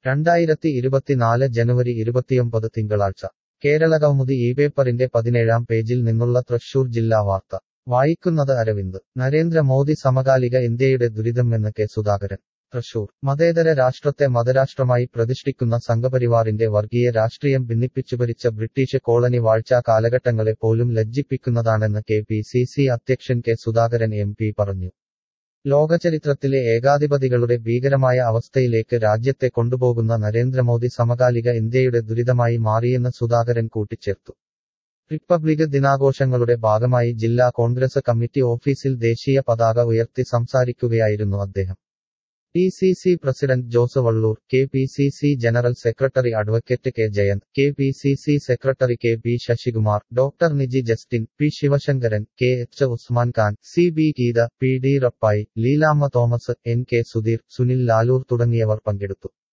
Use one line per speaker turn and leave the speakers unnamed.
രണ്ടായിരത്തി ഇരുപത്തിനാല് ജനുവരി ഇരുപത്തിയൊമ്പത് തിങ്കളാഴ്ച കേരളകൗമുദി ഈ പേപ്പറിന്റെ പതിനേഴാം പേജിൽ നിന്നുള്ള തൃശൂർ ജില്ലാ വാർത്ത വായിക്കുന്നത് അരവിന്ദ് നരേന്ദ്രമോദി സമകാലിക ഇന്ത്യയുടെ ദുരിതമെന്ന് കെ സുധാകരൻ തൃശൂർ മതേതര രാഷ്ട്രത്തെ മതരാഷ്ട്രമായി പ്രതിഷ്ഠിക്കുന്ന സംഘപരിവാറിന്റെ വർഗീയ രാഷ്ട്രീയം ഭിന്നിപ്പിച്ചുഭരിച്ച ബ്രിട്ടീഷ് കോളനി വാഴ്ചാ കാലഘട്ടങ്ങളെ പോലും ലജ്ജിപ്പിക്കുന്നതാണെന്ന് കെ പി സി സി അധ്യക്ഷൻ കെ സുധാകരൻ എം പി പറഞ്ഞു ലോകചരിത്രത്തിലെ ഏകാധിപതികളുടെ ഭീകരമായ അവസ്ഥയിലേക്ക് രാജ്യത്തെ കൊണ്ടുപോകുന്ന നരേന്ദ്രമോദി സമകാലിക ഇന്ത്യയുടെ ദുരിതമായി മാറിയെന്ന് സുധാകരൻ കൂട്ടിച്ചേർത്തു റിപ്പബ്ലിക് ദിനാഘോഷങ്ങളുടെ ഭാഗമായി ജില്ലാ കോൺഗ്രസ് കമ്മിറ്റി ഓഫീസിൽ ദേശീയ പതാക ഉയർത്തി സംസാരിക്കുകയായിരുന്നു അദ്ദേഹം D C C president Jose Vallur K P C C general secretary advocate K Jayanth K P C C secretary K P Sasikumar doctor Niji Justin P Sivasankaran K H Usman Khan C B Geetha P D Rappai Leelamma Thomas N K Sudheer Sunil Lalur തുടങ്ങിയവർ പങ്കെടുത്തു